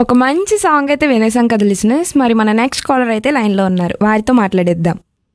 ఒక మంచి సాంగ్ అయితే వినేసాం కదా లిసినర్స్ మరి మన నెక్స్ట్ కాలర్ అయితే లైన్లో ఉన్నారు వారితో మాట్లాడేద్దాం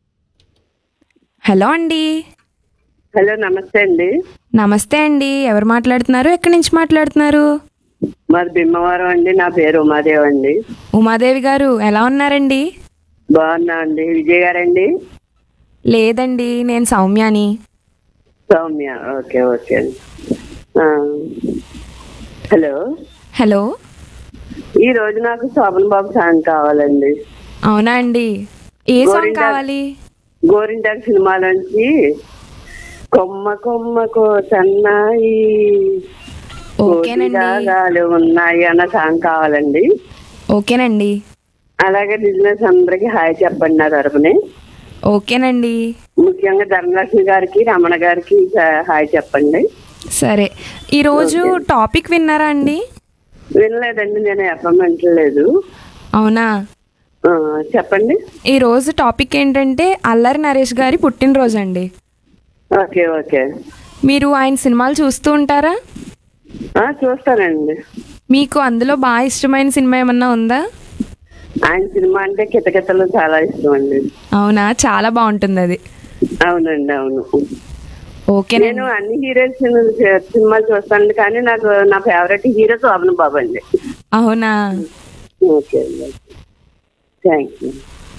హలో అండి హలో నమస్తే అండి నమస్తే అండి ఎవరు మాట్లాడుతున్నారు ఎక్కడి నుంచి మాట్లాడుతున్నారు మాది భీమవరం అండి నా పేరు ఉమాదేవ్ అండి ఉమాదేవి గారు ఎలా ఉన్నారండి బాగున్నా అండి విజయ్ గారండి లేదండి నేను సౌమ్యాని సౌమ్య ఓకే ఓకే అండి ఆ, హలో హలో ఈ రోజు నాకు శోభన్ బాబు సాంగ్ కావాలండి అవునా అండి ఏ సాంగ్ గోరింటా- కావాలి గోరింటాక్ సినిమాలోంచి కొమ్మ కొమ్మకో సన్నాయి ఓకేనండి రాగాలు ఉన్నాయి అన్న సాంగ్ కావాలండి ఓకేనండి అలాగే బిజినెస్ అందరికి హాయ్ చెప్పండి నా తరపుని ఓకేనండి ముఖ్యంగా ధనలక్ష్మి గారికి రమణ గారికి స- హాయ్ చెప్పండి సరే ఈరోజు టాపిక్ విన్నారా అండి వినలేదండి నేను ఎఫ్ఎం వింటలేదు అవునా ఆ, చెప్పండి ఈరోజు టాపిక్ ఏంటంటే అల్లరి నరేష్ గారి పుట్టినరోజు అండి ఓకే ఓకే మీరు ఆయన సినిమాలు చూస్తూ ఉంటారా ఆ, చూస్తానండి మీకు అందులో బాగా ఇష్టమైన సినిమా ఏమన్నా ఉందా ఆయన సినిమా అంటే కితకితలు చాలా ఇష్టం అండి అవునా చాలా బాగుంటుంది అది అవునండి అవును ఓకేనండి నేను అన్ని హీరోస్ సినిమాలు చూస్తాను కానీ నాకు నా ఫేవరెట్ హీరో శోభన్ బాబు అండి అవునా ఓకే అండి థ్యాంక్ యూ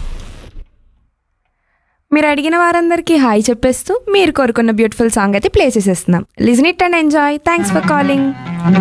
మీరు అడిగిన వారందరికీ హాయ్ చెప్పేస్తూ మీరు కోరుకున్న బ్యూటిఫుల్ సాంగ్ అయితే ప్లే చేసేస్తున్నాం listen it and enjoy thanks for calling